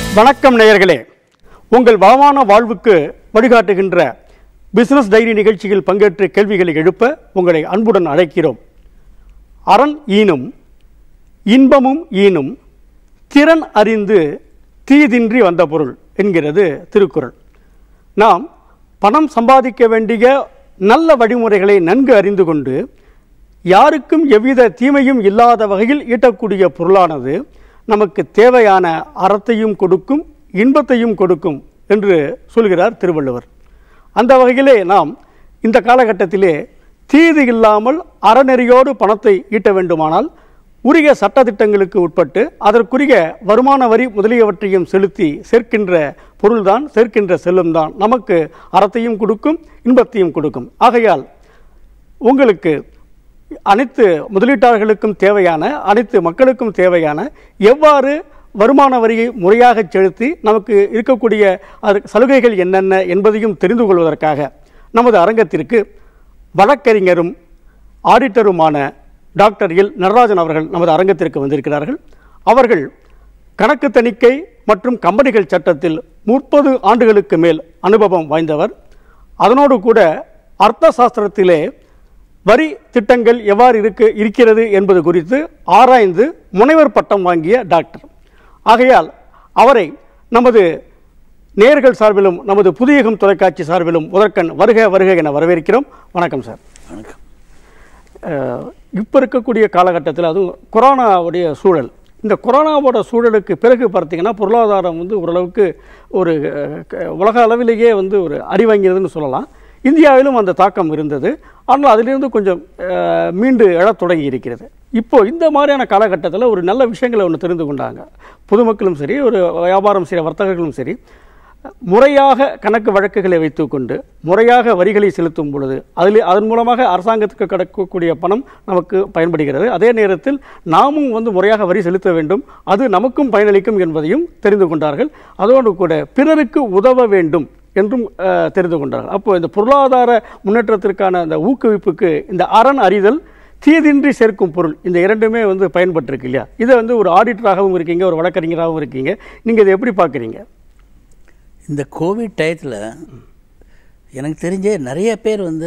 வணக்கம் நேயர்களே உங்கள் வளமான வாழ்வுக்கு வழிகாட்டுகின்ற பிசினஸ் டைரி நிகழ்ச்சியில் பங்கேற்று கேள்விகளை எழுப்ப உங்களை அன்புடன் அழைக்கிறோம் அரண் ஈனும் இன்பமும் ஈனும் திறன் அறிந்து தீதின்றி வந்த பொருள் என்கிறது திருக்குறள் நாம் பணம் சம்பாதிக்க வேண்டிய நல்ல வழிமுறைகளை நன்கு அறிந்து கொண்டு யாருக்கும் எவ்வித தீமையும் இல்லாத வகையில் ஈட்டக்கூடிய பொருளானது நமக்கு தேவையான அறத்தையும் கொடுக்கும் இன்பத்தையும் கொடுக்கும் என்று சொல்கிறார் திருவள்ளுவர் அந்த வகையிலே நாம் இந்த காலகட்டத்திலே தீது இல்லாமல் அறநெறியோடு பணத்தை ஈட்ட வேண்டுமானால் உரிய சட்டதிட்டங்களுக்கு உட்பட்டு அதற்குரிய வருமான வரி முதலியவற்றையும் செலுத்தி சேர்க்கின்ற பொருள்தான் சேர்க்கின்ற செல்வம்தான் நமக்கு அறத்தையும் கொடுக்கும் இன்பத்தையும் கொடுக்கும் ஆகையால் உங்களுக்கு அனைத்து முதலீட்டாளர்களுக்கும் தேவையான அனைத்து மக்களுக்கும் தேவையான எவ்வாறு வருமான வரியை முறையாக செலுத்தி நமக்கு இருக்கக்கூடிய அதற்கு சலுகைகள் என்னென்ன என்பதையும் தெரிந்து கொள்வதற்காக நமது அரங்கத்திற்கு வழக்கறிஞரும் ஆடிட்டருமான டாக்டர் எல் நடராஜன் அவர்கள் நமது அரங்கத்திற்கு வந்திருக்கிறார்கள் அவர்கள் கணக்கு தணிக்கை மற்றும் கம்பெனிகள் சட்டத்தில் முப்பது ஆண்டுகளுக்கு மேல் அனுபவம் வாய்ந்தவர் அதனோடு கூட அர்த்த சாஸ்திரத்திலே வரி திட்டங்கள் எவ்வாறு இருக்கு இருக்கிறது என்பது குறித்து ஆராய்ந்து முனைவர் பட்டம் வாங்கிய டாக்டர் ஆகையால் அவரை நமது நேர்கள் சார்பிலும் நமது புதியகம் தொலைக்காட்சி சார்பிலும் முதற்கண் வருக வருக என வரவேற்கிறோம் வணக்கம் சார் வணக்கம் இப்போ இருக்கக்கூடிய காலகட்டத்தில் அதுவும் கொரோனாவுடைய சூழல் இந்த கொரோனாவோட சூழலுக்கு பிறகு பார்த்தீங்கன்னா பொருளாதாரம் வந்து ஓரளவுக்கு ஒரு அஹ், க- உலக அளவிலேயே வந்து ஒரு அறிவாங்கிறதுன்னு சொல்லலாம் இந்தியாவிலும் அந்த தாக்கம் இருந்தது ஆனால் அதிலிருந்து கொஞ்சம் அஹ், மீண்டு எழத் தொடங்கி இருக்கிறது இப்போ இந்த மாதிரியான காலகட்டத்தில் ஒரு நல்ல விஷயங்களை ஒன்று தெரிந்து கொண்டாங்க பொதுமக்களும் சரி ஒரு வியாபாரம் செய்கிற வர்த்தகர்களும் சரி முறையாக கணக்கு வழக்குகளை வைத்துக்கொண்டு முறையாக வரிகளை செலுத்தும் பொழுது அதில் அதன் மூலமாக அரசாங்கத்துக்கு கிடைக்கக்கூடிய பணம் நமக்கு பயன்படுகிறது அதே நேரத்தில் நாமும் வந்து முறையாக வரி செலுத்த வேண்டும் அது நமக்கும் பயனளிக்கும் என்பதையும் தெரிந்து கொண்டார்கள் அதோடு கூட பிறருக்கு உதவ வேண்டும் என்றும் அஹ், தெரிந்து கொண்டார்கள் அப்போ இந்த பொருளாதார முன்னேற்றத்திற்கான அந்த ஊக்குவிப்புக்கு இந்த அரண் அறிதல் தீதின்றி சேர்க்கும் பொருள் இந்த இரண்டுமே வந்து பயன்பட்டிருக்கு இல்லையா இதை வந்து ஒரு ஆடிட்டராகவும் இருக்கீங்க ஒரு வழக்கறிஞராகவும் இருக்கீங்க நீங்கள் இதை எப்படி பார்க்குறீங்க இந்த கோவிட் டயத்தில் எனக்கு தெரிஞ்சே நிறைய பேர் வந்து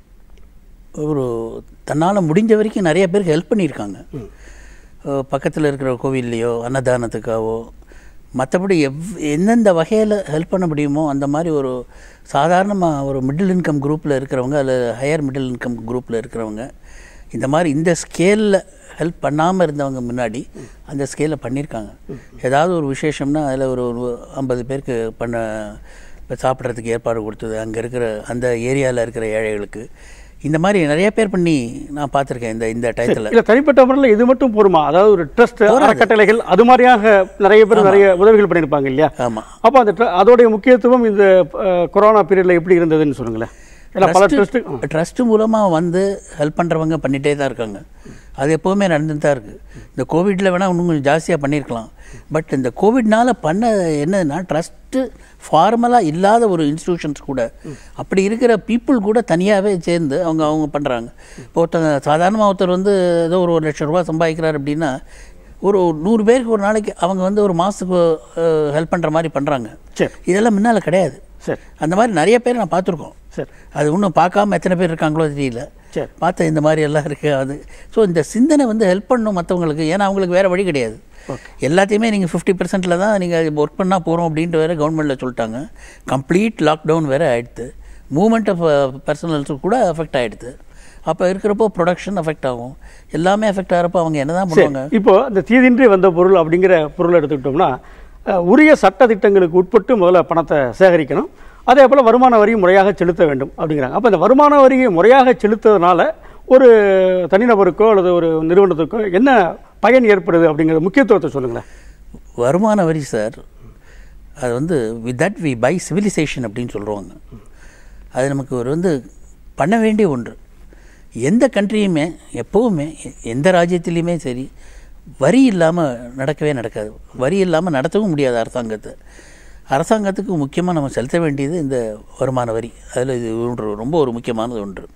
ஒரு தன்னால் முடிஞ்ச வரைக்கும் நிறைய பேருக்கு ஹெல்ப் பண்ணியிருக்காங்க பக்கத்தில் இருக்கிற கோவில்லையோ அன்னதானத்துக்காவோ மற்றபடி எவ் எந்தெந்த வகையில் ஹெல்ப் பண்ண முடியுமோ அந்த மாதிரி ஒரு சாதாரணமாக ஒரு மிடில் இன்கம் குரூப்பில் இருக்கிறவங்க அல்லது ஹையர் மிடில் இன்கம் குரூப்பில் இருக்கிறவங்க இந்த மாதிரி இந்த ஸ்கேலில் ஹெல்ப் பண்ணாமல் இருந்தவங்க முன்னாடி அந்த ஸ்கேலில் பண்ணியிருக்காங்க ஏதாவது ஒரு விசேஷம்னா அதில் ஒரு ஒரு ஐம்பது பேருக்கு பண்ண இப்போ சாப்பிட்றதுக்கு ஏற்பாடு கொடுத்தது அங்கே இருக்கிற அந்த ஏரியாவில் இருக்கிற ஏழைகளுக்கு இந்த மாதிரி நிறைய பேர் பண்ணி நான் பார்த்துருக்கேன் இந்த இந்த டயத்தில் இல்ல தனிப்பட்ட முறையில் இது மட்டும் போருமா அதாவது ஒரு ட்ரஸ்ட் அறக்கட்டளைகள் அது மாதிரியாக நிறைய பேர் நிறைய உதவிகள் பண்ணியிருப்பாங்க இல்லையா ஆமாம் அப்போ அந்த tr- அதோடைய முக்கியத்துவம் இந்த அஹ், கொரோனா பீரியட்ல எப்படி இருந்ததுன்னு சொல்லுங்களேன் ஏன்னா பல ட்ரஸ்ட் ட்ரஸ்ட் மூலமாக வந்து ஹெல்ப் பண்ணுறவங்க பண்ணிகிட்டே தான் இருக்காங்க அது எப்போவுமே நடந்துட்டு தான் இருக்குது இந்த கோவிட்டில் வேணால் இன்னும் கொஞ்சம் ஜாஸ்தியாக பண்ணியிருக்கலாம் பட் இந்த கோவிட்னால பண்ண என்னதுன்னா ட்ரஸ்ட்டு ஃபார்மலாக இல்லாத ஒரு இன்ஸ்டிடியூஷன்ஸ் கூட அப்படி இருக்கிற பீப்புள் கூட தனியாகவே சேர்ந்து அவங்க அவங்க பண்ணுறாங்க இப்போ ஒருத்தங்க சாதாரணமாக ஒருத்தர் வந்து ஏதோ ஒரு ஒரு லட்சம் ரூபா சம்பாதிக்கிறார் அப்படின்னா ஒரு நூறு பேருக்கு ஒரு நாளைக்கு அவங்க வந்து ஒரு மாதத்துக்கு ஹெல்ப் பண்ணுற மாதிரி பண்ணுறாங்க சரி இதெல்லாம் முன்னால் கிடையாது சரி அந்த மாதிரி நிறைய பேர் நான் பார்த்துருக்கோம் சரி அது இன்னும் பார்க்காம எத்தனை பேர் இருக்காங்களோ தெரியல சரி பார்த்த இந்த மாதிரி எல்லாம் இருக்கு அது ஸோ இந்த சிந்தனை வந்து ஹெல்ப் பண்ணணும் மற்றவங்களுக்கு ஏன்னா அவங்களுக்கு வேறு வழி கிடையாது எல்லாத்தையுமே நீங்கள் ஃபிஃப்டி பர்சன்ட்டில் தான் நீங்கள் ஒர்க் பண்ணால் போகிறோம் அப்படின்ட்டு வேறு கவர்மெண்ட்டில் சொல்லிட்டாங்க கம்ப்ளீட் லாக்டவுன் வேறு ஆயிடுது மூமெண்ட் ஆஃப் பர்சனல்ஸுக்கு கூட அஃபெக்ட் ஆகிடுது அப்போ இருக்கிறப்போ ப்ரொடக்ஷன் அஃபெக்ட் ஆகும் எல்லாமே அஃபெக்ட் ஆகிறப்போ அவங்க என்ன தான் பண்ணுவாங்க இப்போ இந்த தீதின்றி வந்த பொருள் அப்படிங்கிற பொருளை எடுத்துக்கிட்டோம்னா அஹ், உரிய சட்ட திட்டங்களுக்கு உட்பட்டு முதல்ல பணத்தை சேகரிக்கணும் அதே போல் வருமான வரியும் முறையாக செலுத்த வேண்டும் அப்படிங்கிறாங்க அப்போ இந்த வருமான வரியை முறையாக செலுத்துறதுனால ஒரு தனிநபருக்கோ அல்லது ஒரு நிறுவனத்துக்கோ என்ன பயன் ஏற்படுது அப்படிங்கிற முக்கியத்துவத்தை சொல்லுங்களேன் வருமான வரி சார் அது வந்து with that we by civilisation அப்படின்னு சொல்லுவாங்க அது நமக்கு ஒரு வந்து பண்ண வேண்டிய ஒன்று எந்த கண்ட்ரியுமே எப்போவுமே எ- எந்த ராஜ்யத்திலையுமே சரி வரி இல்லாமல் நடக்கவே நடக்காது வரி இல்லாமல் நடத்தவும் முடியாது அரசாங்கத்தை அரசாங்கத்துக்கு முக்கியமாக நம்ம செலுத்த வேண்டியது இந்த வருமான வரி அதில் இது ஒன்று ரொம்ப ஒரு முக்கியமானது ஒன்று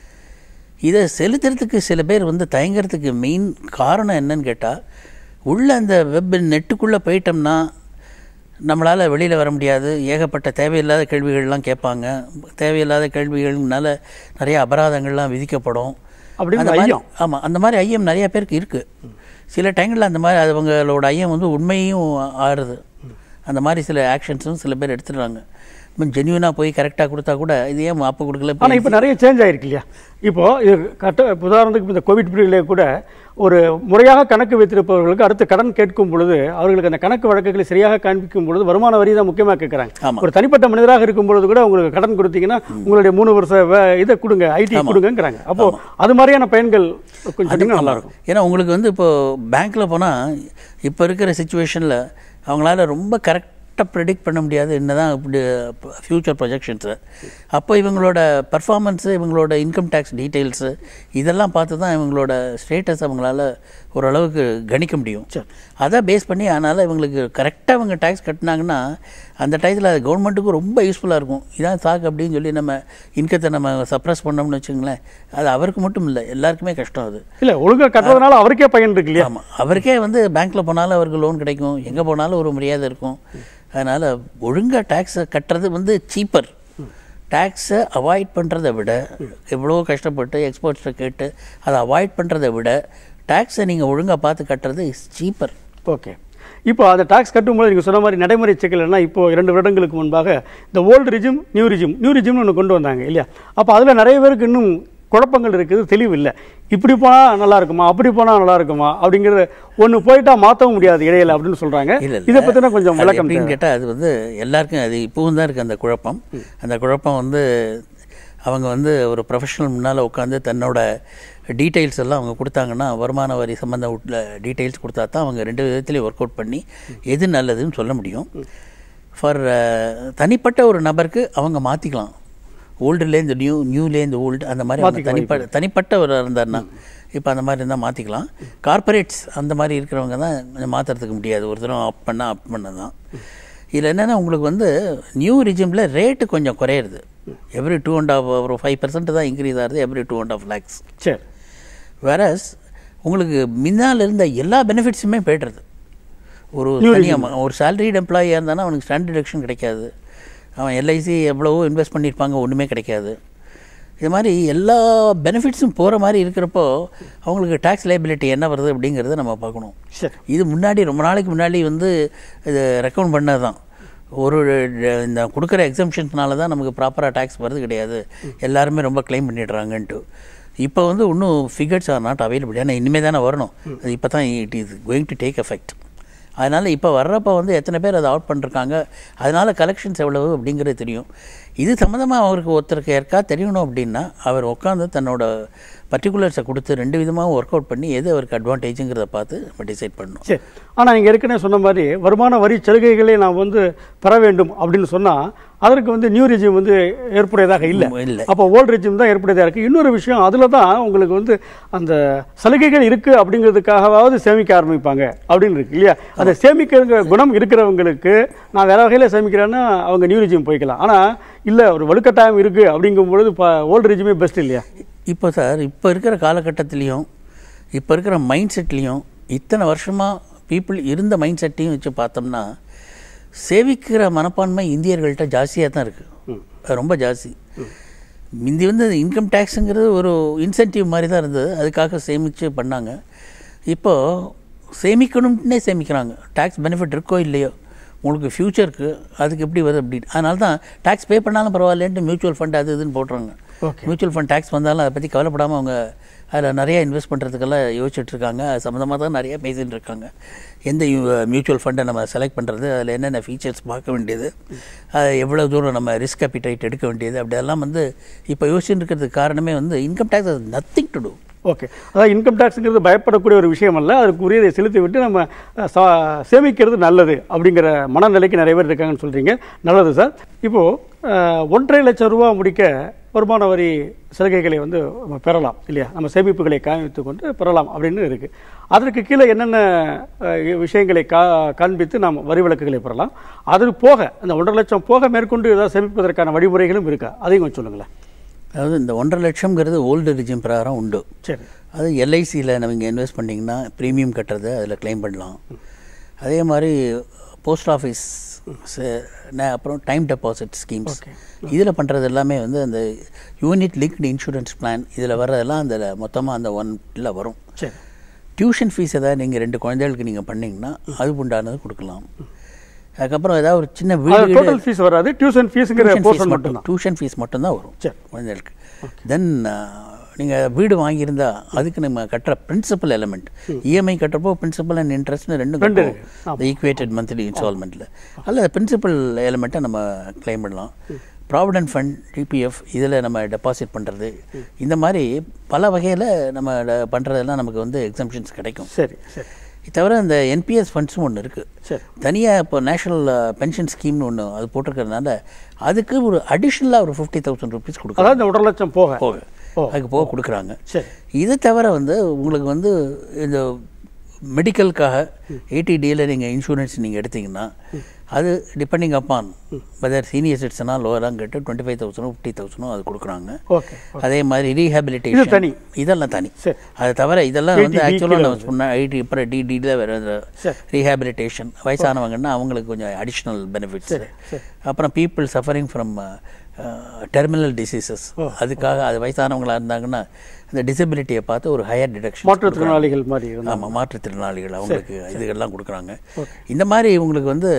இதை செலுத்துறதுக்கு சில பேர் வந்து தயங்குறதுக்கு மெயின் காரணம் என்னன்னு கேட்டால் உள்ள அந்த வெப் நெட்டுக்குள்ளே போயிட்டோம்னா நம்மளால் வெளியில் வர முடியாது ஏகப்பட்ட தேவையில்லாத கேள்விகள்லாம் கேட்பாங்க தேவையில்லாத கேள்விகள்னால நிறைய அபராதங்கள்லாம் விதிக்கப்படும் அப்படின்னு அந்த மாதிரி ஐயம். ஆமாம் அந்த மாதிரி ஐயம் நிறைய பேருக்கு இருக்குது சில டைங்களில் அந்த மாதிரி அவங்களோட ஐயம் வந்து உண்மையும் ஆறுது அந்த மாதிரி சில ஆக்ஷன்ஸும் சில பேர் எடுத்துடுறாங்க ஜென்யூனாக போய் கரெக்டாக கொடுத்தா கூட இது ஏன் அப்போ கொடுக்கல இப்ப ஆனால் இப்போ நிறைய சேஞ்ச் ஆயிருக்கு இல்லையா இப்போ இது கட்ட இப்ப உதாரணத்துக்கு இந்த கோவிட் பீரியட்லேயே கூட ஒரு முறையாக கணக்கு வைத்திருப்பவர்களுக்கு அடுத்து கடன் கேட்கும் பொழுது அவர்களுக்கு அந்த கணக்கு வழக்குகளை சரியாக காண்பிக்கும் பொழுது வருமான வரி தான் முக்கியமாக கேட்குறாங்க ஆமா. ஒரு தனிப்பட்ட மனிதராக இருக்கும் பொழுது கூட உங்களுக்கு கடன் கொடுத்தீங்கன்னா உங்களுடைய மூணு வருஷ வே- இதை கொடுங்க ஐடி கொடுங்கங்கிறாங்க அப்போ அது மாதிரியான பயன்கள் கொஞ்சம் சொன்னீங்கன்னா நல்லா இருக்கும் ஏன்னா உங்களுக்கு வந்து இப்போ பேங்க்கில் போனால் இப்போ இருக்கிற சுச்சுவேஷனில் அவங்களால ரொம்ப கரெக்டாக ப்ரெடிக்ட் பண்ண முடியாது என்னதான் இப்படி ஃப்யூச்சர் ப்ரொஜெக்ஷன்ஸு அப்போ இவங்களோட பர்ஃபார்மன்ஸு இவங்களோட இன்கம் டேக்ஸ் டீட்டெயில்ஸு இதெல்லாம் பார்த்து தான் இவங்களோட ஸ்டேட்டஸ் அவங்களால ஓரளவுக்கு கணிக்க முடியும் அதை பேஸ் பண்ணி அதனால் இவங்களுக்கு கரெக்டாக அவங்க டேக்ஸ் கட்டினாங்கன்னா அந்த டயத்தில் அது கவர்மெண்ட்டுக்கும் ரொம்ப யூஸ்ஃபுல்லாக இருக்கும் இதான் சாக்கு அப்படின்னு சொல்லி நம்ம இன்கத்தை நம்ம சப்ரஸ் பண்ணோம்னு வச்சுங்களேன் அது அவருக்கு மட்டும் இல்லை எல்லாருக்குமே கஷ்டம் அது இல்லை ஒழுங்கா கட்டுறதுனால அவருக்கே பயன் இருக்கு இல்லையா ஆமாம் அவருக்கே வந்து பேங்க்கில் போனாலும் அவருக்கு லோன் கிடைக்கும் எங்கே போனாலும் ஒரு மரியாதை இருக்கும் அதனால் ஒழுங்காக டேக்ஸை கட்டுறது வந்து சீப்பர் டேக்ஸை அவாய்ட் பண்ணுறதை விட எவ்வளோ கஷ்டப்பட்டு எக்ஸ்போர்ட்ஸை கேட்டு அதை அவாய்ட் பண்ணுறதை விட டேக்ஸை நீங்கள் ஒழுங்காக பார்த்து கட்டுறது இஸ் சீப்பர் ஓகே இப்போ அந்த டாக்ஸ் கட்டும்போது நீங்கள் சொன்ன மாதிரி நடைமுறை சிக்கல்னா இப்போ இரண்டு வருடங்களுக்கு முன்பாக இந்த old regime new regime new ரிஜிம்னு ஒன்று கொண்டு வந்தாங்க இல்லையா அப்போ அதில் நிறைய பேருக்கு இன்னும் குழப்பங்கள் இருக்குது தெளிவு இல்லை இப்படி போனால் நல்லா இருக்குமா அப்படி போனால் நல்லா இருக்குமா அப்படிங்கிறது ஒன்று போயிட்டா மாற்றவும் முடியாது இடையில அப்படின்னு சொல்கிறாங்க இல்லை இதை பற்றின கொஞ்சம் அது விளக்கம் எப்படின்னு கேட்டால் அது வந்து எல்லாருக்கும் அது இப்பவும் தான் இருக்குது அந்த குழப்பம் அந்த குழப்பம் வந்து அவங்க வந்து ஒரு ப்ரொஃபஷனல் முன்னால் உட்காந்து தன்னோட டீட்டெயில்ஸ் எல்லாம் அவங்க கொடுத்தாங்கன்னா வருமான வரி சம்மந்த உள்ள டீட்டெயில்ஸ் கொடுத்தா தான் அவங்க ரெண்டு விதத்துலேயும் ஒர்க் அவுட் பண்ணி எது நல்லதுன்னு சொல்ல முடியும் ஃபார் தனிப்பட்ட ஒரு நபருக்கு அவங்க மாற்றிக்கலாம் ஓல்டுலேருந்து நியூ நியூலேருந்து ஓல்டு அந்த மாதிரி அவங்க மாத்திக்க தனிப்பட்ட தனிப்பட்ட ஒரு இருந்தாருன்னா இப்போ அந்த மாதிரி இருந்தால் மாற்றிக்கலாம் கார்ப்பரேட்ஸ் அந்த மாதிரி இருக்கிறவங்க தான் கொஞ்சம் மாற்றுறதுக்கு முடியாது ஒரு தடவை அப் பண்ணால் அப் பண்ண தான் இதில் என்னென்னா உங்களுக்கு வந்து நியூ ரிஜிமில் ரேட்டு கொஞ்சம் குறையிறது எவ்ரி டூ அண்ட் ஆஃப் ஒரு ஃபைவ் பர்சன்ட் தான் இன்க்ரீஸ் ஆகுது every two and half lakhs சரி வேறஸ் உங்களுக்கு முன்னால் இருந்த எல்லா பெனிஃபிட்ஸுமே போய்டுறது ஒரு தனியாக ஒரு சேலரிட் எம்ப்ளாயியாக இருந்தானா அவனுக்கு ஸ்டாண்ட் டிடக்ஷன் கிடைக்காது அவன் எல்ஐசி எவ்வளவோ இன்வெஸ்ட் பண்ணியிருப்பாங்க ஒன்றுமே கிடைக்காது இது மாதிரி எல்லா பெனிஃபிட்ஸும் போகிற மாதிரி இருக்கிறப்போ அவங்களுக்கு டேக்ஸ் லைபிலிட்டி என்ன வருது அப்படிங்கிறத நம்ம பார்க்கணும் சரி இது முன்னாடி ரொம்ப நாளைக்கு முன்னாடி வந்து இது ரெக்கமெண்ட் பண்ணது தான் ஒரு ட- இந்த கொடுக்குற எக்ஸம்ஷன்ஸ்னால தான் நமக்கு ப்ராப்பராக டேக்ஸ் வருது கிடையாது எல்லாருமே ரொம்ப க்ளைம் பண்ணிடுறாங்கன்ட்டு இப்போ வந்து இன்னும் ஃபிகர்ஸ் ஆர் நாட் அவைலபிள் ஏன்னா இனிமேல் தானே வரணும் அது இப்போ தான் it is going to take effect அதனால் இப்போ வர்றப்போ வந்து எத்தனை பேர் அதை அவுட் பண்ணிருக்காங்க அதனால் கலெக்ஷன்ஸ் எவ்வளவு அப்படிங்கிறது தெரியும் இது சம்மந்தமாக அவருக்கு ஒருத்தருக்கு யாருக்கா தெரியணும் அப்படின்னா அவர் உட்காந்து தன்னோட பர்டிகுலர்ஸை கொடுத்து ரெண்டு விதமாகவும் ஒர்க் அவுட் பண்ணி எது அவருக்கு அட்வான்டேஜுங்கிறத பார்த்து நம்ம டிசைட் பண்ணணும் சரி ஆனால் நீங்கள் ஏற்கனவே சொன்ன மாதிரி வருமான வரி சலுகைகளை நாம் வந்து பெற வேண்டும் அப்படின்னு சொன்னால் அதற்கு வந்து நியூ ரெஜிம் வந்து ஏற்புடையதாக இல்லை இல்லை அப்போ ஓல்டு ரெஜிம் தான் ஏற்புடையதாக இருக்குது இன்னொரு விஷயம் அதில் தான் உங்களுக்கு வந்து அந்த சலுகைகள் இருக்குது அப்படிங்கிறதுக்காகவாவது சேமிக்க ஆரம்பிப்பாங்க அப்படின்னு இருக்கு இல்லையா அந்த சேமிக்கிற குணம் இருக்கிறவங்களுக்கு நான் வேற வகையில் சேமிக்கிறேன்னா அவங்க நியூ ரெஜிம் போய்க்கலாம் ஆனால் இல்லை ஒரு வலுக்கட்டாயம் இருக்குது அப்படிங்கும் பொழுது இப்போ ஓல்டு ரெஜிமே பெஸ்ட் இல்லையா இப்போ சார் இப்போ இருக்கிற காலகட்டத்திலையும் இப்போ இருக்கிற மைண்ட் செட்லேயும் இத்தனை வருஷமாக பீப்புள் இருந்த மைண்ட் செட்டையும் வச்சு பார்த்தோம்னா சேவிக்கிற மனப்பான்மை இந்தியர்கள்ட்ட ஜாஸ்தியாக தான் இருக்குது ரொம்ப ஜாஸ்தி முந்தி வந்து இன்கம் டேக்ஸுங்கிறது ஒரு இன்சென்டிவ் மாதிரி தான் இருந்தது அதுக்காக சேமித்து பண்ணாங்க இப்போது சேமிக்கணும்னே சேமிக்கிறாங்க டேக்ஸ் பெனிஃபிட் இருக்கோ இல்லையோ உங்களுக்கு ஃப்யூச்சருக்கு அதுக்கு எப்படி வருது அப்படின்னு அதனால தான் டேக்ஸ் பே பண்ணாலும் பரவாயில்லன்ட்டு மியூச்சுவல் ஃபண்ட் அது இதுன்னு போட்டுறாங்க ஓகே மியூச்சுவல் ஃபண்ட் டேக்ஸ் வந்தாலும் அதை பற்றி கவலைப்படாமல் அவங்க அதில் நிறைய இன்வெஸ்ட் பண்ணுறதுக்கெல்லாம் யோசிச்சுட்டு இருக்காங்க அது சம்மந்தமாக தான் நிறைய பேசிட்டு இருக்காங்க எந்த மியூச்சுவல் ஃபண்டை நம்ம செலக்ட் பண்ணுறது அதில் என்னென்ன ஃபீச்சர்ஸ் பார்க்க வேண்டியது அது எவ்வளோ தூரம் நம்ம ரிஸ்க் அப்பிடைட் எடுக்க வேண்டியது அப்படியெல்லாம் வந்து இப்போ யோசிச்சுட்டு இருக்கிறதுக்கு காரணமே வந்து income tax nothing to do okay அதாவது இன்கம் டேக்ஸுங்கிறது பயப்படக்கூடிய ஒரு விஷயம் அல்ல அதுக்கு உரியதை செலுத்தி விட்டு நம்ம அஹ், சா- சேமிக்கிறது நல்லது அப்படிங்கிற மனநிலைக்கு நிறைய பேர் இருக்காங்கன்னு சொல்கிறீங்க நல்லது சார் இப்போது ஒன்றரை லட்சம் ரூபா முடிக்க வருமான வரி சலுகைகளை வந்து நம்ம பெறலாம் இல்லையா நம்ம சேமிப்புகளை காண்பித்து கொண்டு பெறலாம் அப்படின்னு இருக்குது அதற்கு கீழே என்னென்ன அஹ், விஷயங்களை கா காண்பித்து நாம் வரி விலக்குகளை பெறலாம் அது போக அந்த ஒன்றரை லட்சம் போக மேற்கொண்டு ஏதாவது சேமிப்பதற்கான வழிமுறைகளும் இருக்கா அதையும் கொஞ்சம் சொல்லுங்களேன் அதாவது இந்த ஒன்றரை லட்சம்ங்கிறது ஓல்டு ரிஜிம் பிரகாரம் உண்டு சரி அது எல்ஐசியில் நம்ம இங்கே இன்வெஸ்ட் பண்ணிங்கன்னா ப்ரீமியம் கட்டுறது அதில் க்ளைம் பண்ணலாம் அதே மாதிரி போஸ்ட் ஆஃபீஸ் அப்புறம் டைம் டெபாசிட் ஸ்கீம்ஸ் இதில் பண்ணுறது எல்லாமே வந்து அந்த யூனிட் லிங்க்டு இன்சூரன்ஸ் பிளான் இதில் வர்றதெல்லாம் அந்த மொத்தமாக அந்த ஒன் இதில் வரும் சரி டியூஷன் ஃபீஸ் ஏதாவது நீங்கள் ரெண்டு குழந்தைகளுக்கு நீங்கள் பண்ணீங்கன்னா அது உண்டானது கொடுக்கலாம் அதுக்கப்புறம் ஏதாவது ஒரு சின்ன வீடு டோட்டல் ஃபீஸ் வராது டியூஷன் ஃபீஸுங்கிற போர்ஷன் மட்டும்தான் டியூஷன் ஃபீஸ் மட்டும்தான் வரும் சரி. குழந்தைகளுக்கு தென் நீங்கள் வீடு வாங்கியிருந்தா அதுக்கு நம்ம கட்டுற பிரின்சிபல் எலமெண்ட் இஎம்ஐ கட்டுறப்போ பிரின்சிபல் அண்ட் இன்ட்ரெஸ்ட்னு ரெண்டும் ரெண்டு கட்டுவோம் ஈக்குவேட்டட் மந்த்லி இன்ஸ்டால்மெண்ட்டில் அல்ல பிரின்சிபல் எலமெண்ட்டை நம்ம கிளைம் பண்ணலாம் ப்ராவிடென்ட் ஃபண்ட் டிபிஎஃப் இதில் நம்ம டெபாசிட் பண்ணுறது இந்த மாதிரி பல வகையில் நம்ம பண்ணுறதெல்லாம் நமக்கு வந்து எக்ஸம்ஷன்ஸ் கிடைக்கும் சரி சரி இது தவிர இந்த என்பிஎஸ் ஃபண்ட்ஸும் ஒன்று இருக்குது சரி தனியாக இப்போ நேஷனல் பென்ஷன் ஸ்கீம்னு ஒன்று அது போட்டிருக்கறதுனால அதுக்கு ஒரு அடிஷ்னலாக ஒரு ஃபிஃப்டி தௌசண்ட் ருபீஸ் கொடுக்குறாங்க அதாவது இந்த ஒன்றரை லட்சம் போக போக அதுக்கு போக கொடுக்குறாங்க சரி இது தவிர வந்து உங்களுக்கு வந்து இந்த மெடிக்கலுக்காக ஏடிடியில் நீங்கள் இன்சூரன்ஸ் நீங்கள் எடுத்தீங்கன்னா அது டிபெண்டிங் அப்பான் வெதர் சீனியர் சிட்டிசனா லோவராக கேட்டு டுவெண்ட்டி ஃபைவ் தௌசண்டோ ஃபிஃப்டி தௌசண்டோ அது கொடுக்குறாங்க ஓகே அதே மாதிரி இது ரீஹாபிலிட்டேஷன் தனி. இதெல்லாம் தனி சரி. அது தவிர இதெல்லாம் வந்து 80D ஆக்சுவலாக கீழ நம்ம சொன்ன ஐடி இப்போ டிடியில் வேறு சரி. ரீஹாபிலிட்டேஷன் வயசானவங்கன்னா அவங்களுக்கு கொஞ்சம் அடிஷ்னல் பெனிஃபிட்ஸ் சரி. அப்புறம் people suffering from terminal diseases அதுக்காக அது வயசானவங்களா இருந்தாங்கன்னா இந்த டிசபிலிட்டியை பார்த்து ஒரு ஹையர் டிடக்ஷன் மாற்றுத்திறனாளிகள் மாதிரி இருந்தா ஆமாம் மாற்றுத்திறனாளிகள் அவங்களுக்கு இதுகள்லாம் கொடுக்குறாங்க இந்த மாதிரி இவங்களுக்கு வந்து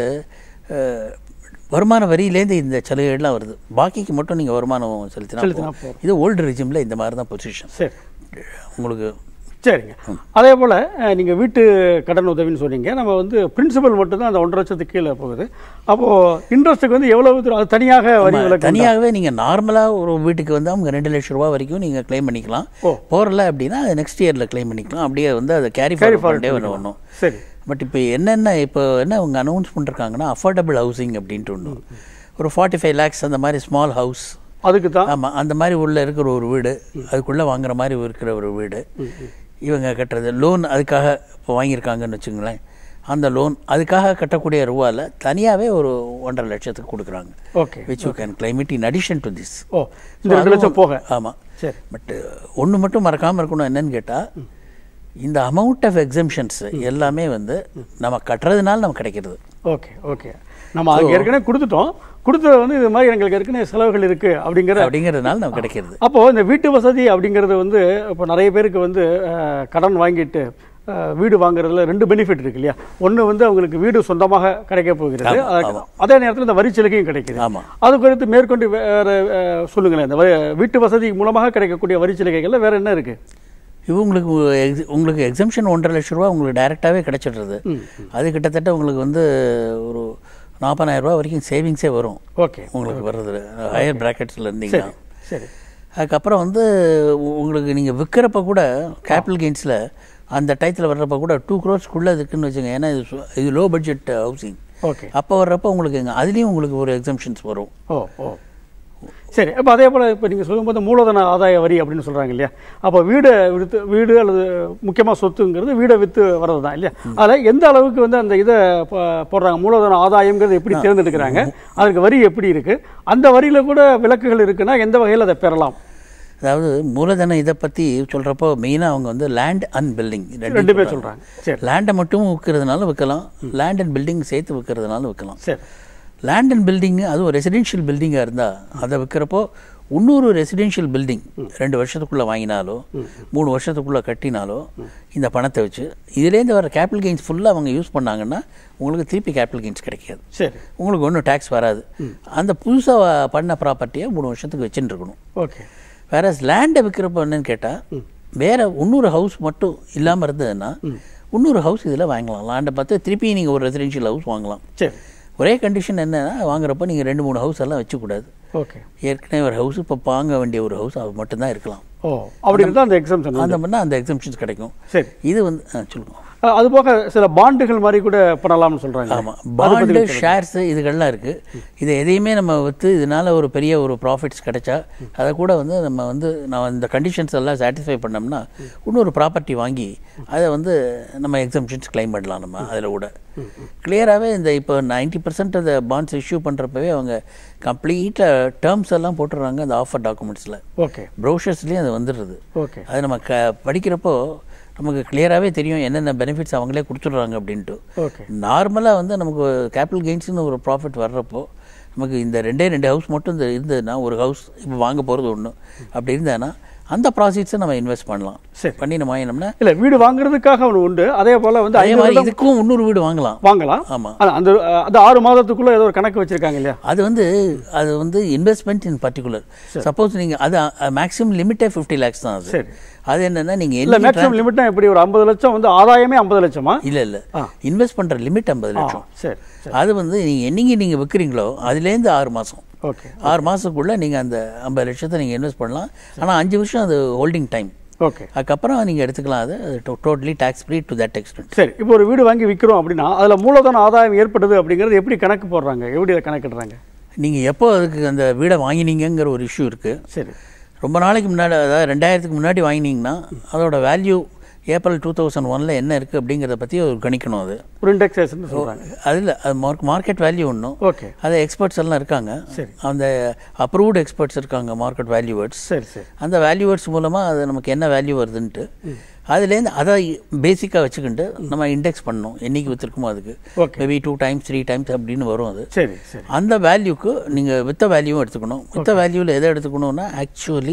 அஹ், வருமான வரியிலேருந்து இந்த சலுகைகள்லாம் வருது பாக்கிக்கு மட்டும் நீங்கள் வருமானம் செலுத்தினா செலுத்தினா போதும். இது ஓல்டு ரிஜிமில் இந்த மாதிரி தான் பொசிஷன் சரி உங்களுக்கு சரிங்க அதே போல் நீங்கள் வீட்டு கடன் உதவின்னு சொன்னீங்க நம்ம வந்து பிரின்சிபல் மட்டும்தான் அந்த ஒன்றரை லட்சத்துக்கு கீழே போகுது அப்போது இன்ட்ரெஸ்ட்டுக்கு வந்து எவ்வளவு தூரம் அது தனியாக வரி விலக்கு உண்டா? தனியாகவே நீங்கள் நார்மலாக ஒரு வீட்டுக்கு வந்து அவங்க ரெண்டு லட்ச ரூபா வரைக்கும் நீங்கள் க்ளைம் பண்ணிக்கலாம் ஓ. போகிறல அப்படின்னா அது நெக்ஸ்ட் இயரில் க்ளைம் பண்ணிக்கலாம் அப்படியே வந்து அதை கேரி Carry ஃபார்வர்ட் forward பண்ணிட்டே பண்ணிக்கலாம். வரணும் சரி பட் இப்போ என்னென்ன இப்போ என்ன அவங்க அனௌன்ஸ் பண்ணிருக்காங்கன்னா அஃபோர்டபுள் ஹவுசிங் அப்படின்ட்டு ஒன்று ஒரு ஃபார்ட்டி ஃபைவ் லேக்ஸ் அந்த மாதிரி ஸ்மால் ஹவுஸ் அதுக்கு தான் ஆமாம் அந்த மாதிரி உள்ள இருக்கிற ஒரு வீடு அதுக்குள்ளே வாங்குற மாதிரி இருக்கிற ஒரு வீடு இவங்க கட்டுறது லோன் அதுக்காக இப்போ வாங்கியிருக்காங்கன்னு வச்சுங்களேன் அந்த லோன் அதுக்காக கட்டக்கூடிய ரூபாவில் தனியாகவே ஒரு ஒன்றரை லட்சத்துக்கு கொடுக்குறாங்க okay which you can claim it in addition to this oh இந்த ரெண்டு லட்சம் போக ஆமாம் சரி பட் ஒன்று மட்டும் மறக்காமல் இருக்கணும் என்னன்னு கேட்டால் இந்த அமௌண்ட் ஆஃப் எக்ஸம்ஷன்ஸ் எல்லாமே வந்து நம்ம கட்டுறதுனால நமக்கு கிடைக்கிறது ஓகே ஓகே நம்ம அதுக்கு ஏற்கனவே கொடுத்துட்டோம் கொடுத்தது வந்து இது மாதிரி எங்களுக்கு ஏற்கனவே செலவுகள் இருக்குது அப்படிங்கிற அப்படிங்கிறதுனால நமக்கு கிடைக்கிறது அப்போது இந்த வீட்டு வசதி அப்படிங்கிறது வந்து இப்போ நிறைய பேருக்கு வந்து அஹ், கடன் வாங்கிட்டு அஹ், வீடு வாங்குறதுல ரெண்டு பெனிஃபிட் இருக்கு இல்லையா ஒன்று வந்து அவங்களுக்கு வீடு சொந்தமாக கிடைக்க போகிறது ஆமா, அது- ஆமா. அதே நேரத்தில் இந்த வரி சலுகையும் கிடைக்குது ஆமா. அது குறித்து மேற்கொண்டு வேற அஹ், சொல்லுங்களேன் இந்த வ- வீட்டு வசதி மூலமாக கிடைக்கக்கூடிய வரி சலுகைகள்ல வேற என்ன இருக்கு இவங்களுக்கு ex- உங்களுக்கு எக்ஸம்ஷன் ஒன்றரை லட்ச ரூபா உங்களுக்கு டைரெக்டாகவே கிடைச்சிடுறது அது கிட்டத்தட்ட உங்களுக்கு வந்து ஒரு நாற்பதாயிரம் ரூபா வரைக்கும் சேவிங்ஸே வரும் ஓகே உங்களுக்கு வர்றது ஹையர் ப்ராக்கெட்ஸில் இருந்தீங்கன்னா சரி அதுக்கப்புறம் வந்து உ- உங்களுக்கு நீங்கள் விற்கிறப்ப கூட கேபிட்டல் கெயின்ஸில் அந்த டயத்தில் வர்றப்ப கூட டூ க்ரோர்ஸ்க்குள்ளே இருக்குன்னு வச்சுங்க ஏன்னா இது சு- இது லோ பட்ஜெட் ஹவுசிங் ஓகே அப்போ வர்றப்ப உங்களுக்கு எங்க அதுலேயும் உங்களுக்கு ஒரு எக்ஸம்ஷன்ஸ் வரும் ஓ ஓ சரி அப்போ அதே போல் இப்போ நீங்கள் சொல்லும்போது மூலதன ஆதாய வரி அப்படின்னு சொல்கிறாங்க இல்லையா அப்போ வீடை விற்று வீடு அல்லது முக்கியமாக சொத்துங்கிறது வீடை விற்று வர்றது தான் இல்லையா அதில் எந்த அளவுக்கு வந்து அந்த இதை போ- போடுறாங்க மூலதன ஆதாயம்ங்கிறது எப்படி தேர்ந்தெடுக்கிறாங்க அதுக்கு வரி எப்படி இருக்குது அந்த வரியில் கூட விலக்குகள் இருக்குன்னா எந்த வகையில் அதை பெறலாம் அதாவது மூலதன இதை பற்றி சொல்கிறப்போ மெயினாக அவங்க வந்து லேண்ட் அண்ட் பில்டிங் ரெண்டு பேர் சொல்கிறாங்க சரி லேண்டை மட்டும் விற்கிறதுனால விற்கலாம் லேண்ட் அண்ட் பில்டிங் சேர்த்து விற்கிறதுனால விற்கலாம் சரி லேண்ட் அண்ட் பில்டிங் அதுவும் ரெசிடென்ஷியல் பில்டிங்காக இருந்தால் அதை விற்கிறப்போ இன்னொரு ரெசிடென்ஷியல் பில்டிங் ரெண்டு வருஷத்துக்குள்ளே வாங்கினாலோ மூணு வருஷத்துக்குள்ளே கட்டினாலோ இந்த பணத்தை வச்சு இதுலேருந்து வர கேபிட்டல் கெயின்ஸ் ஃபுல்லாக அவங்க யூஸ் பண்ணாங்கன்னா உங்களுக்கு திருப்பி கேபிட்டல் கெயின்ஸ் கிடைக்காது சரி உங்களுக்கு ஒன்றும் டேக்ஸ் வராது அந்த புதுசாக பண்ண ப்ராப்பர்ட்டியை மூணு வருஷத்துக்கு வச்சுட்டு இருக்கணும் ஓகே வேற லேண்டை விற்கிறப்ப என்னன்னு கேட்டால் வேற இன்னொரு ஹவுஸ் மட்டும் இல்லாமல் இருந்ததுன்னா இன்னொரு ஹவுஸ் இதில் வாங்கலாம் லேண்டை பார்த்து திருப்பி நீங்கள் ஒரு ரெசிடென்ஷியல் ஹவுஸ் வாங்கலாம் சரி ஒரே கண்டிஷன் என்னன்னா வாங்குறப்போ நீங்கள் ரெண்டு மூணு ஹவுஸ் எல்லாம் வச்சுக்கூடாது ஓகே ஏற்கனவே ஒரு ஹவுஸ் இப்போ வாங்க வேண்டிய ஒரு ஹவுஸ் அது மட்டும்தான் இருக்கலாம் ஓ அப்படி இருந்தால் அந்த எக்ஸாம்ஷன் அந்த மாதிரி அந்த எக்ஸம்ஷன்ஸ் கிடைக்கும் சரி இது வந்து ஆ, சொல்லுங்க அஹ் அது போக சில பாண்டுகள் மாதிரி கூட பண்ணலாம்னு சொல்கிறாங்க ஆமாம் பாண்டு ஷேர்ஸ் இதுகள்லாம் இருக்குது இதை எதையுமே நம்ம விற்று இதனால ஒரு பெரிய ஒரு ப்ராஃபிட்ஸ் கிடைச்சா அதை கூட வந்து நம்ம வந்து நம்ம இந்த கண்டிஷன்ஸ் எல்லாம் சாட்டிஸ்ஃபை பண்ணோம்னா இன்னொரு ப்ராப்பர்ட்டி வாங்கி அதை வந்து நம்ம எக்ஸம்ஷன்ஸ் கிளைம் பண்ணலாம் நம்ம அதில் கூட கிளியராகவே இந்த இப்போ நைன்ட்டி பர்சன்ட் அந்த பாண்ட்ஸ் இஷ்யூ பண்ணுறப்பவே அவங்க கம்ப்ளீட்டாக டேர்ம்ஸ் எல்லாம் போட்டுடுறாங்க அந்த ஆஃபர் டாக்குமெண்ட்ஸில் ஓகே ப்ரௌஷர்ஸ்லேயும் அது வந்துடுறது ஓகே அது நம்ம க படிக்கிறப்போ நமக்கு கிளியராகவே தெரியும் என்னென்ன பெனிஃபிட்ஸ் அவங்களே கொடுத்துட்றாங்க அப்படின்ட்டு ஓகே நார்மலாக வந்து நமக்கு கேபிட்டல் கெயின்ஸ்னு ஒரு ப்ராஃபிட் வர்றப்போ நமக்கு இந்த ரெண்டே ரெண்டு ஹவுஸ் மட்டும் இந்த இருந்ததுன்னா ஒரு ஹவுஸ் இப்போ வாங்க போகிறது ஒன்று அப்படி இருந்ததுன்னா அந்த ப்ராசீட்ஸை நம்ம இன்வெஸ்ட் பண்ணலாம் சரி. பண்ணி நம்ம வாங்கினோம்னா இல்ல வீடு வாங்குறதுக்காக ஒன்று உண்டு அதே போல வந்து அதே ஐந்து மாதிரி வருடம் இதுக்கும் இன்னொரு வீடு வாங்கலாம் வாங்கலாம் ஆமாம் ஆனா, அந்த அந்த ஆறு மாதத்துக்குள்ள ஏதோ ஒரு கணக்கு வச்சிருக்காங்க இல்லையா அது வந்து அது வந்து இன்வெஸ்ட்மெண்ட் இன் பர்டிகுலர் சப்போஸ் நீங்கள் அது மேக்ஸிமம் லிமிட்டே ஃபிஃப்டி லேக்ஸ் தான் அது சரி அது என்னன்னா நீங்கள் இல்ல என்ன மேக்ஸிமம் லிமிட்னா எப்படி ஒரு ஐம்பது லட்சம் வந்து ஆதாயமே ஐம்பது லட்சமா இல்லை இல்லை ஆ. இன்வெஸ்ட் பண்ணுற லிமிட் ஐம்பது ஆ, லட்சம் சரி சரி அது வந்து நீங்கள் என்னைக்கு நீங்கள் விற்கிறீங்களோ அதுலேருந்து ஆறு மாதம் ஓகே ஆறு மாதத்துக்குள்ளே நீங்கள் அந்த ஐம்பது லட்சத்தை நீங்கள் இன்வெஸ்ட் பண்ணலாம் ஆனால் அஞ்சு வருஷம் அது ஹோல்டிங் டைம் ஓகே அதுக்கப்புறம் நீங்கள் எடுத்துக்கலாம் அது totally tax free to that extent சரி இப்போ ஒரு வீடு வாங்கி விற்கிறோம் அப்படின்னா அதுல மூலதன ஆதாயம் ஏற்படுது அப்படிங்கிறது எப்படி கணக்கு போடுறாங்க எப்படி அதை கணக்கிடுறாங்க நீங்கள் எப்போ அதுக்கு அந்த வீடை வாங்கினீங்கங்கிற ஒரு இஷ்யூ இருக்குது சரி ரொம்ப நாளைக்கு முன்னாடி அதாவது ரெண்டாயிரத்துக்கு முன்னாடி வாங்கினீங்கன்னா அதோட வேல்யூ ஏப்ரல் டூ தௌசண்ட் ஒனில் என்ன இருக்குது அப்படிங்கிறத பற்றி ஒரு கணிக்கணும் அது ஒரு இண்டெக்ஸேஷன் சொல்றாங்க அதில் அது மார்க் மார்க்கெட் வேல்யூ ஒன்றும் ஓகே அது எக்ஸ்பர்ட்ஸ் எல்லாம் இருக்காங்க சரி. அந்த அப்ரூவ்டு எக்ஸ்பர்ட்ஸ் இருக்காங்க மார்க்கெட் வேல்யூவர்ஸ் சரி சரி அந்த வேல்யூவர்ஸ் மூலமாக அது நமக்கு என்ன வேல்யூ வருதுன்ட்டு அதுலேருந்து அதை பேசிக்காக வச்சுக்கிட்டு நம்ம இண்டெக்ஸ் பண்ணணும் என்னைக்கு விற்றுருக்குமோ அதுக்கு okay maybe two times three times அப்படின்னு வரும் அது சரி சரி அந்த வேல்யூக்கு நீங்கள் வித்த வேல்யூவும் எடுத்துக்கணும் வித்த வேல்யூவில் எதை எடுத்துக்கணும்னா actually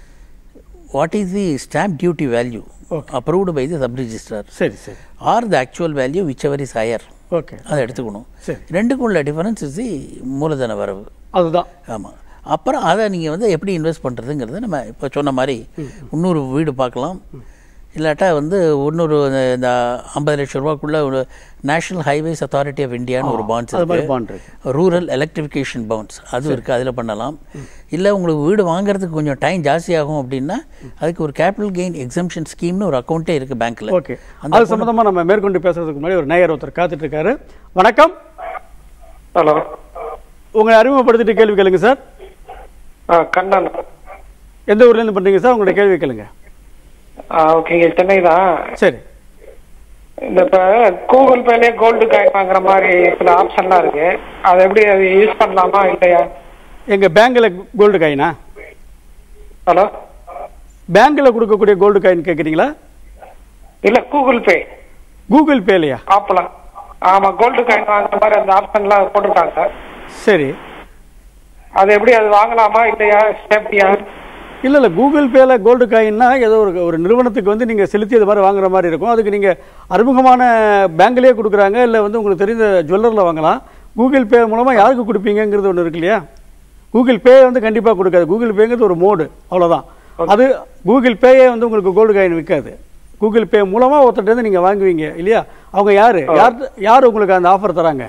what is the stamp duty value approved by the sub register சரி சரி or the actual value whichever is higher okay அதை எடுத்துக்கணும் சரி ரெண்டுக்கும் உள்ள டிஃபரன்ஸ் இஸ் தி மூலதன வரவு அதுதான் ஆமாம் அப்புறம் அதை நீங்கள் வந்து எப்படி இன்வெஸ்ட் பண்ணுறதுங்கிறத நம்ம இப்போ சொன்ன மாதிரி இன்னொரு வீடு பார்க்கலாம் இல்லாட்டா வந்து இன்னொரு இந்த ஐம்பது லட்சம் ரூபாக்குள்ள ஒரு நேஷனல் ஹைவேஸ் அத்தாரிட்டி ஆஃப் இந்தியான்னு ஒரு பாண்ட்ஸ் அது மாதிரி இருக்கு பாண்ட் இருக்கு ரூரல் எலக்ட்ரிஃபிகேஷன் பவுண்ட்ஸ் அதுவும் இருக்குது அதில் பண்ணலாம் இல்லை உங்களுக்கு வீடு வாங்குறதுக்கு கொஞ்சம் டைம் ஜாஸ்தியாகும் அப்படின்னா அதுக்கு ஒரு கேபிட்டல் கெயின் எக்ஸம்ஷன் ஸ்கீம்னு ஒரு அக்கௌண்ட்டே இருக்குது பேங்க்கில் ஓகே அது சம்பந்தமா நம்ம மேற்கொண்டு பேசுறதுக்கு முன்னாடி ஒரு நேயர் ஒருத்தர் காத்துட்டு இருக்காரு வணக்கம் ஹலோ உங்களை அறிமுகப்படுத்திட்டு கேள்வி கேளுங்க சார் ஆ கண்ணன் எந்த ஊர்ல இருந்து பண்றீங்க சார் உங்களுடைய கேள்வி கேளுங்க ஆ ஓகேங்க சென்னை தான் சரி இந்த இப்போ கூகுள் பேலேயே கோல்டு காயின் வாங்குற மாதிரி சில ஆப்ஷன்லாம் இருக்கு அதை எப்படி அது யூஸ் பண்ணலாமா இல்லையா எங்க பேங்க்ல கோல்டு காயினா ஹலோ பேங்க்ல கொடுக்கக்கூடிய கோல்டு காயின் கேக்குறீங்களா இல்ல கூகுள் பே கூகுள் பேலையா ஆப்ல ஆமா கோல்டு காயின் வாங்குற மாதிரி அந்த ஆப்ஷன்லாம் போட்டிருக்காங்க சரி அது எப்படி அது வாங்கலாமா இல்லையா சேஃப்டியா இல்ல இல்ல கூகுள் பேல கோல்டு காயின்னா ஏதோ ஒரு ஒரு நிறுவனத்துக்கு வந்து நீங்க செலுத்தியது மாதிரி வாங்குற மாதிரி இருக்கும் அதுக்கு நீங்க அறிமுகமான பேங்க்லயே கொடுக்குறாங்க இல்ல வந்து உங்களுக்கு தெரிந்த ஜுவல்லர்ல வாங்கலாம் கூகுள் பே மூலமா யாருக்கு கொடுப்பீங்கங்கிறது ஒன்று இருக்கு இல்லையா கூகுள் பே வந்து கண்டிப்பா கொடுக்காது கூகுள் பேங்கிறது ஒரு மோடு அவ்வளவுதான் அது கூகுள் பேயே வந்து உங்களுக்கு கோல்டு காயின் விற்காது கூகுள் பே மூலமா ஒருத்தர்ட்ட இருந்து நீங்க வாங்குவீங்க இல்லையா அவங்க யாரு யார் யார் உங்களுக்கு அந்த ஆஃபர் தராங்க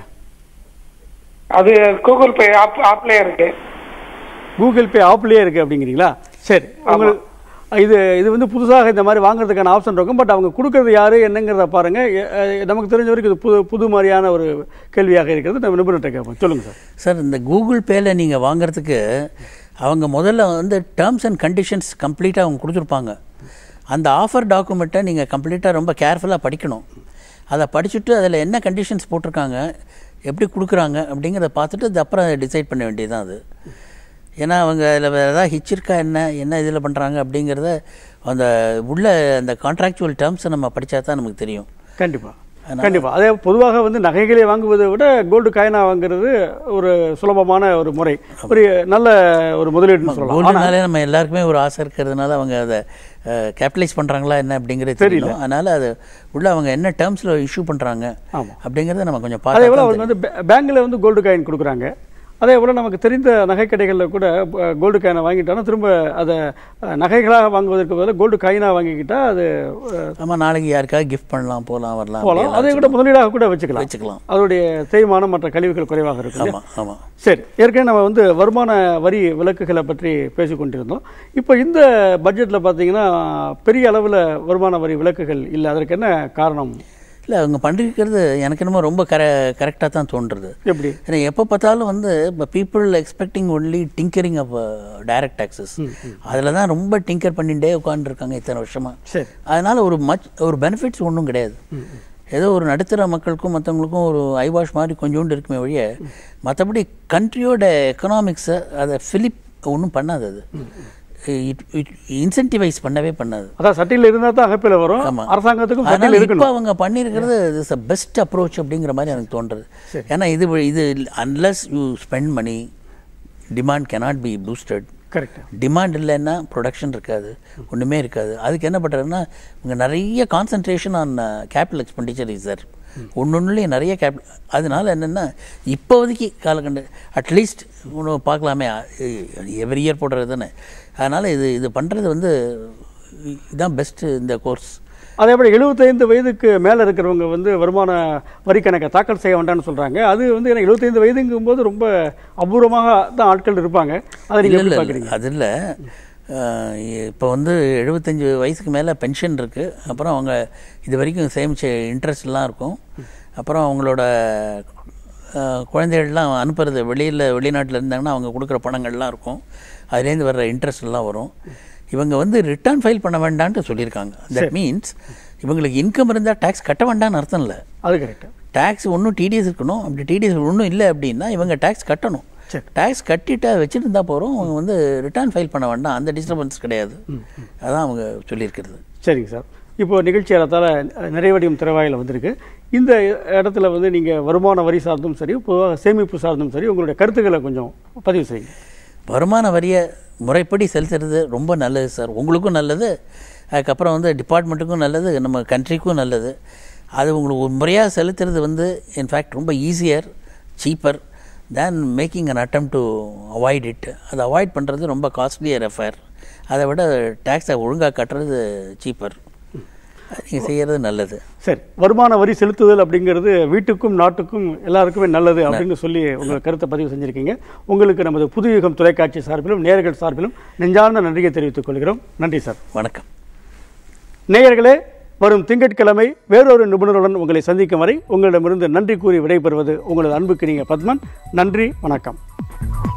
அது கூகுள் பே ஆப் ஆப்லயே இருக்கு கூகுள் பே ஆப்லயே இருக்கு அப்படிங்கிறீங்களா சரி உங்களுக்கு இது இது வந்து புதுசாக இந்த மாதிரி வாங்குறதுக்கான ஆப்ஷன் இருக்கும் பட் அவங்க கொடுக்கறது யாரு என்னங்கிறத பாருங்க எ- அஹ் நமக்கு தெரிஞ்ச வரைக்கும் இது புது புது மாதிரியான ஒரு கேள்வியாக இருக்கிறது நம்ம நிபுணர்கிட்ட கேட்போம் சொல்லுங்க சார் சார் இந்த கூகுள் பேல நீங்கள் வாங்குறதுக்கு அவங்க முதல்ல வந்து டேர்ம்ஸ் அண்ட் கண்டிஷன்ஸ் கம்ப்ளீட்டாக அவங்க கொடுத்துருப்பாங்க அந்த ஆஃபர் டாக்குமெண்ட்டை நீங்கள் கம்ப்ளீட்டாக ரொம்ப கேர்ஃபுல்லாக படிக்கணும் அதை படிச்சுட்டு அதில் என்ன கண்டிஷன்ஸ் போட்டிருக்காங்க எப்படி கொடுக்குறாங்க அப்படிங்கிறத பார்த்துட்டு அது அப்புறம் டிசைட் பண்ண வேண்டியதுதான் அது ஏன்னா அவங்க அதில் வேறு ஏதாவது ஹிச் இருக்கா என்ன என்ன இதில் பண்ணுறாங்க அப்படிங்கிறத அந்த உள்ள அந்த கான்ட்ராக்சுவல் டேர்ம்ஸை நம்ம படித்தா தான் நமக்கு தெரியும் கண்டிப்பா கண்டிப்பா அதே பொதுவாக வந்து நகைகளை வாங்குவதை விட கோல்டு காயினா வாங்குறது ஒரு சுலபமான ஒரு முறை ஒரு நல்ல ஒரு முதலீடுன்னு சொல்லலாம் ஆனா கோல்டுனாலே நம்ம எல்லாருக்குமே ஒரு ஆசை இருக்கிறதுனால அவங்க அதை கேபிட்டலைஸ் பண்ணுறாங்களா என்ன அப்படிங்கிறது தெரியல அதனால அது உள்ள அவங்க என்ன டேர்ம்ஸில் இஷ்யூ பண்ணுறாங்க ஆமா. அப்படிங்கிறத நம்ம கொஞ்சம் அதே போல பார்த்து அவங்க வந்து பே- பேங்க்ல வந்து கோல்டு காயின் கொடுக்குறாங்க அதே போல நமக்கு தெரிந்த நகைக்கடைகளில் கூட அஹ், கோல்டு காயினை வாங்கிட்டோம்னா திரும்ப அதை அஹ், நகைகளாக வாங்குவதற்கு பதிலாக கோல்டு காயினா வாங்கிக்கிட்டா அது அஹ், நம்ம நாளைக்கு யாருக்காவது கிஃப்ட் பண்ணலாம் போகலாம் வரலாம் போகலாம் அப்படியெல்லாம் அதை கூட முதலீடாக கூட வச்சுக்கலாம் வச்சுக்கலாம் அதோடைய தேய்மானம் மற்ற கழிவுகள் குறைவாக இருக்கும் இல்லையா? ஆமாம் ஆமாம் சரி ஏற்கனவே நம்ம வந்து வருமான வரி விலக்குகளை பற்றி பேசிக் கொண்டிருந்தோம் இப்போ இந்த பட்ஜெட்டில் பார்த்தீங்கன்னா பெரிய அளவில் வருமான வரி விலக்குகள் இல்லை அதற்கு என்ன காரணம் இல்லை அவங்க பண்ணிருக்கிறது எனக்கு என்னமோ ரொம்ப கர கரெக்டாக தான் தோன்றுறது எப்படி ஏன்னா எப்போ பார்த்தாலும் வந்து இப்போ people expecting only tinkering of direct taxes அதில் தான் ரொம்ப டிங்கர் பண்ணிகிட்டே உட்காந்துருக்காங்க இத்தனை வருஷமாக சரி அதனால் ஒரு மச் ஒரு பெனிஃபிட்ஸ் ஒன்றும் கிடையாது ஏதோ ஒரு நடுத்தர மக்களுக்கும் மற்றவங்களுக்கும் ஒரு ஐவாஷ் மாதிரி கொஞ்சோண்டு இருக்குமே ஒழிய மற்றபடி கண்ட்ரியோட எக்கனாமிக்ஸை அதை ஃபிலிப் ஒன்றும் பண்ணாது அது இன்சென்டிவைஸ் பண்ணவே பண்ணாது அதான் சட்டையில் இருந்தால் தான் அகப்பில் வரும் ஆமா. அரசாங்கத்துக்கும் அதனால சட்டையில் இப்போ இருக்கணும் அவங்க பண்ணியிருக்கிறது இஸ் அ பெஸ்ட் அப்ரோச் அப்படிங்கிற மாதிரி எனக்கு தோன்றுறது ஏன்னா இது இது unless you spend money demand cannot be boosted correct demand இல்லைன்னா ப்ரொடக்ஷன் இருக்காது ஒன்றுமே இருக்காது அதுக்கு என்ன பண்ணுறதுன்னா இவங்க நிறைய concentration on capital expenditure is sir ஒன்னொன்னுலேயும் நிறைய கேப் அதனால என்னென்னா இப்போதைக்கு காலகண்ட அட்லீஸ்ட் ஒன்று பார்க்கலாமே எவ்ரி இயர் போடுறது தானே அதனால் இது இது பண்ணுறது வந்து இதுதான் பெஸ்ட்டு இந்த கோர்ஸ் அதே போல் எழுபத்தைந்து வயதுக்கு மேலே இருக்கிறவங்க வந்து வருமான வரி கணக்கை தாக்கல் செய்ய வேண்டாம்னு சொல்கிறாங்க அது வந்து எனக்கு எழுபத்தைந்து வயதுங்கும் போது ரொம்ப அபூர்வமாக தான் ஆட்கள் இருப்பாங்க அதை நீங்கள் எப்படி பார்க்குறீங்க அது இல்லை இப்போ வந்து எழுபத்தஞ்சு வயசுக்கு மேலே பென்ஷன் இருக்குது அப்புறம் அவங்க இது வரைக்கும் சேமிச்ச இன்ட்ரெஸ்ட்லாம் இருக்கும் அப்புறம் அவங்களோட அஹ், குழந்தைகள்லாம் அனுப்புறது வெளியில் வெளிநாட்டில் இருந்தாங்கன்னா அவங்க கொடுக்குற பணங்கள்லாம் இருக்கும் அதுலேருந்து வர்ற இன்ட்ரெஸ்ட் எல்லாம் வரும் இவங்க வந்து ரிட்டர்ன் ஃபைல் பண்ண வேண்டாம்னு சொல்லியிருக்காங்க தட் மீன்ஸ் இவங்களுக்கு இன்கம் இருந்தால் டேக்ஸ் கட்ட வேண்டாம்னு அர்த்தம் இல்லை அது கரெக்டாக டேக்ஸ் ஒன்றும் டிடிஎஸ் இருக்கணும் அப்படி டிடிஎஸ் ஒன்றும் இல்லை அப்படின்னா இவங்க டேக்ஸ் கட்டணும் சரி. டேக்ஸ் கட்டிட்டு வச்சுருந்தா போகிறோம் அவங்க வந்து ரிட்டர்ன் ஃபைல் பண்ண வேண்டாம் அந்த டிஸ்டர்பன்ஸ் கிடையாது அதான் அவங்க சொல்லியிருக்கிறது சரிங்க சார் இப்போ நிகழ்ச்சி ஏறத்தாழ நிறைவடையும் திறவாயில் வந்திருக்கு இந்த இடத்துல வந்து நீங்கள் வருமான வரி சார்ந்தும் சரி பொதுவாக சேமிப்பு சார்ந்தும் சரி உங்களுடைய கருத்துக்களை கொஞ்சம் பதிவு செய்யுங்க வருமான வரியை முறைப்படி செலுத்துறது ரொம்ப நல்லது சார் உங்களுக்கும் நல்லது அதுக்கப்புறம் வந்து டிபார்ட்மெண்ட்டுக்கும் நல்லது நம்ம கண்ட்ரிக்கும் நல்லது அது உங்களுக்கு ஒரு முறையாக செலுத்துறது வந்து இன்ஃபேக்ட் ரொம்ப easier cheaper than making an attempt to avoid it அதை அவாய்ட் பண்ணுறது ரொம்ப காஸ்ட்லியர் அஃபேர் அதை விட டேக்ஸை ஒழுங்காக கட்டுறது சீப்பர் நீங்கள் செய்கிறது நல்லது சரி வருமான வரி செலுத்துதல் அப்படிங்கிறது வீட்டுக்கும் நாட்டுக்கும் எல்லாருக்குமே நல்லது அப்படின்னு சொல்லி உங்கள் கருத்தை பதிவு செஞ்சுருக்கீங்க உங்களுக்கு நமது புதுயுகம் தொலைக்காட்சி சார்பிலும் நேயர்கள் சார்பிலும் நெஞ்சார்ந்த நன்றியை தெரிவித்துக் கொள்கிறோம் நன்றி சார் வணக்கம் நேயர்களே வரும் திங்கட்கிழமை வேறொரு நிபுணருடன் உங்களை சந்திக்கும் வரை உங்களிடமிருந்து நன்றி கூறி விடைபெறுவது உங்களது அன்புக்கு நீங்கள் பத்மன் நன்றி வணக்கம்